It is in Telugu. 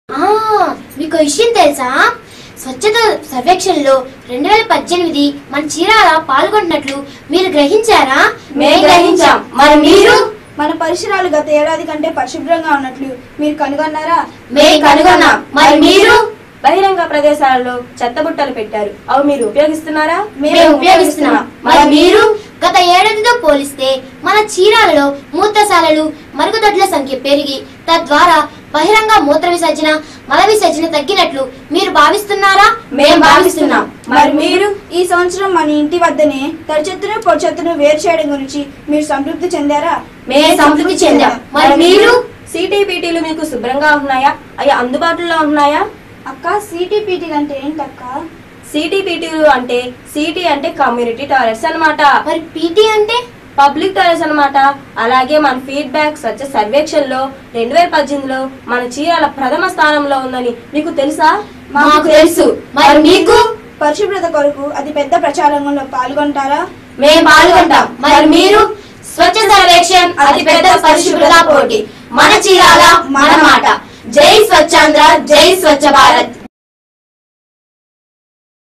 ఆ, మీకు విషయం తెలుసా స్వచ్ఛత సర్వేక్షణలో రెండు వేల పద్దెనిమిది మన చీరాల పాల్గొన్నట్లు మీరు గ్రహించారా మేము గ్రహించాం మరి మీరు మన పరిసరాలు గత ఏడాది కంటే పరిశుభ్రంగా ఉన్నట్లు మీరు కనుగొన్నారా మేము కనుగొన్నాం మరి మీరు బహిరంగ ప్రదేశాలలో చెత్తబుట్టలు పెట్టారు అవి మీరు ఉపయోగిస్తున్నారా మేము ఉపయోగిస్తున్నాం మరి మీరు గత ఏడాదితో పోలిస్తే మన చీరాలలో మూత్రశాలలు మరుగుదొడ్ల సంఖ్య పెరిగి తద్వారా బహిరంగ మూత్ర విసర్జన మల విసర్జన తగ్గినట్లు మీరు భావిస్తున్నారా మేము భావిస్తున్నాం మరి మీరు ఈ సంవత్సరం మన ఇంటి వద్దనే తడి చెత్తను పొడి చెత్తను వేరు చేయడం గురించి మీరు సంతృప్తి చెందారా మేము సంతృప్తి చెందాం మరి మీరు సిటీపీటీలు మీకు శుభ్రంగా ఉన్నాయా అవి అందుబాటులో ఉన్నాయా అక్క సిటీపీటీ అంటే ఏంటక్క సిటీపీటీలు అంటే సిటీ అంటే కమ్యూనిటీ టాయిలెట్స్ అన్నమాట మరి పీటీ అంటే పబ్లిక్ టాయిలెట్స్ అన్నమాట అలాగే మన ఫీడ్బ్యాక్ స్వచ్ఛ సర్వేక్షణలో రెండు వేల పద్దెనిమిదిలో మన చీరాల ప్రథమ స్థానంలో ఉందని మీకు తెలుసా మాకు తెలుసు మరి మీకు పరిశుభ్రత కొరకు అతి పెద్ద ప్రచారంలో పాల్గొంటారా మేము పాల్గొంటాం మరి మీరు స్వచ్ఛ సర్వేక్షణ్ అతి పెద్ద పరిశుభ్రత పోటీ మన చీరాల మన మాట జై స్వచ్ఛాంధ్ర జై స్వచ్ఛ భారత్